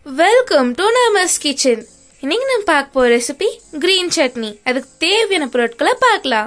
welcome to நமஸ் kitchen இன்னைக்கு நம்ம பார்க்க போற ரெசிபி கிரீன் சட்னி அதுக்கு தேவையான பொருட்களை பார்க்கலாம்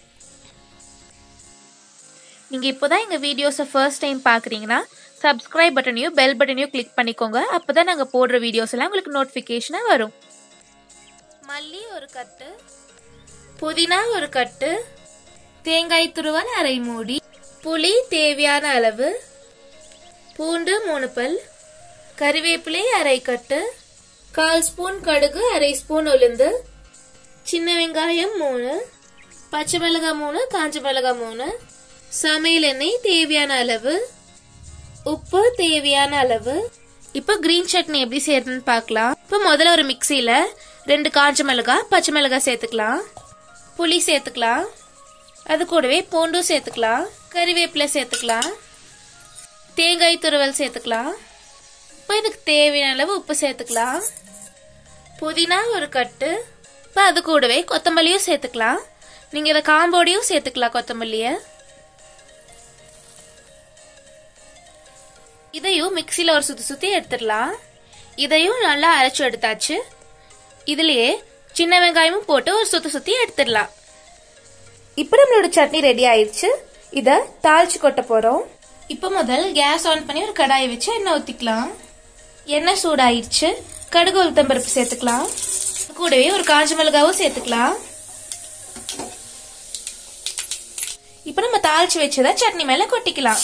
நீங்க இப்போதான் எங்க வீடியோஸை ஃபர்ஸ்ட் டைம் பாக்குறீங்கன்னா சப்ஸ்கிரைப் பட்டனையும் பெல் பட்டனையும் கிளிக் பண்ணிக்கோங்க அப்பதான் நாங்க போடுற வீடியோஸ் எல்லாம் உங்களுக்கு நோட்டிபிகேஷனா வரும் மல்லி ஒரு கட்டு புதினா ஒரு கட்டு தேங்காய் துருவல் அரை மூடி புளி தேவையான அளவு பூண்டு மூணு பல் கறிவேப்பிலை அரை கட்டு கால் ஸ்பூன் கடுகு அரை ஸ்பூன் உளுந்து சின்ன வெங்காயம் மூணு பச்சை மிளகாய் மூணு காஞ்ச மிளகாய் மூணு சமையல் எண்ணெய் தேவையான அளவு உப்பு தேவையான அளவு இப்போ கிரீன் சட்னி எப்படி செய்யறதுன்னு பார்க்கலாம் இப்போ முதல்ல ஒரு மிக்சியில ரெண்டு காஞ்ச மிளகாய் பச்சை மிளகாய் சேர்த்துக்கலாம் புளி சேர்த்துக்கலாம் அது கூடவே பூண்டும் சேர்த்துக்கலாம் கறிவேப்பிலை சேர்த்துக்கலாம் தேங்காய் துருவல் சேர்த்துக்கலாம் இப்போ இதுக்கு தேவையான அளவு உப்பு சேர்த்துக்கலாம் புதினா ஒரு கட்டு இப்போ அது கூடவே கொத்தமல்லியும் சேர்த்துக்கலாம் நீங்கள் இதை காம்போடையும் சேர்த்துக்கலாம் கொத்தமல்லியை இதையும் மிக்சியில் ஒரு சுற்றி சுற்றி எடுத்துடலாம் இதையும் நல்லா அரைச்சு எடுத்தாச்சு இதுலயே சின்ன வெங்காயமும் போட்டு ஒரு சுற்றி சுற்றி எடுத்துடலாம் இப்போ நம்மளோட சட்னி ரெடி ஆயிடுச்சு இதை தாளிச்சு கொட்ட போகிறோம் இப்போ முதல் கேஸ் ஆன் பண்ணி ஒரு கடாயை வச்சு எண்ணெய் ஊற்றிக்கலாம் எண்ணெய் சூடாயிடுச்சு கடுகு உளுத்தம்பருப்பு சேர்த்துக்கலாம் கூடவே ஒரு காஞ்ச மிளகாவும் சேர்த்துக்கலாம் இப்போ நம்ம தாளிச்சு வச்சதை சட்னி மேலே கொட்டிக்கலாம்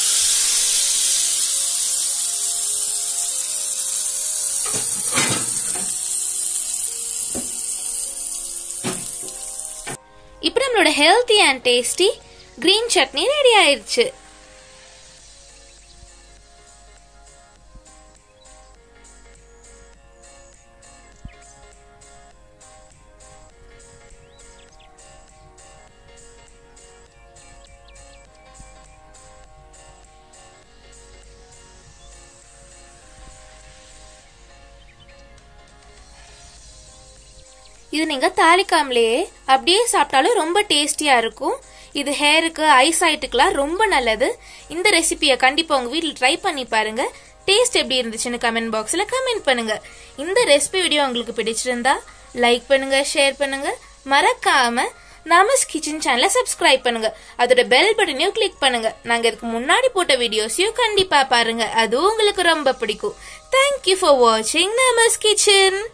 இப்போ நம்மளோட healthy and tasty green chutney ready ஆயிருச்சு இது நீங்க தாளிக்காமலேயே அப்படியே சாப்பிட்டாலும் ரொம்ப டேஸ்டியா இருக்கும் இது ஹேருக்கு ஐஸ் ஆயிட்டுக்கெல்லாம் ரொம்ப நல்லது இந்த ரெசிபியை கண்டிப்பா உங்க வீட்டில் ட்ரை பண்ணி பாருங்க டேஸ்ட் எப்படி இருந்துச்சுன்னு கமெண்ட் பாக்ஸ்ல கமெண்ட் பண்ணுங்க இந்த ரெசிபி வீடியோ உங்களுக்கு பிடிச்சிருந்தா லைக் பண்ணுங்க ஷேர் பண்ணுங்க மறக்காம நமஸ் கிச்சன் சேனலை சப்ஸ்கிரைப் பண்ணுங்க அதோட பெல் பட்டனையும் கிளிக் பண்ணுங்க நாங்க இதுக்கு முன்னாடி போட்ட வீடியோஸையும் கண்டிப்பா பாருங்க அது உங்களுக்கு ரொம்ப பிடிக்கும் தேங்க்யூ ஃபார் வாட்சிங் நமஸ் கிச்சன்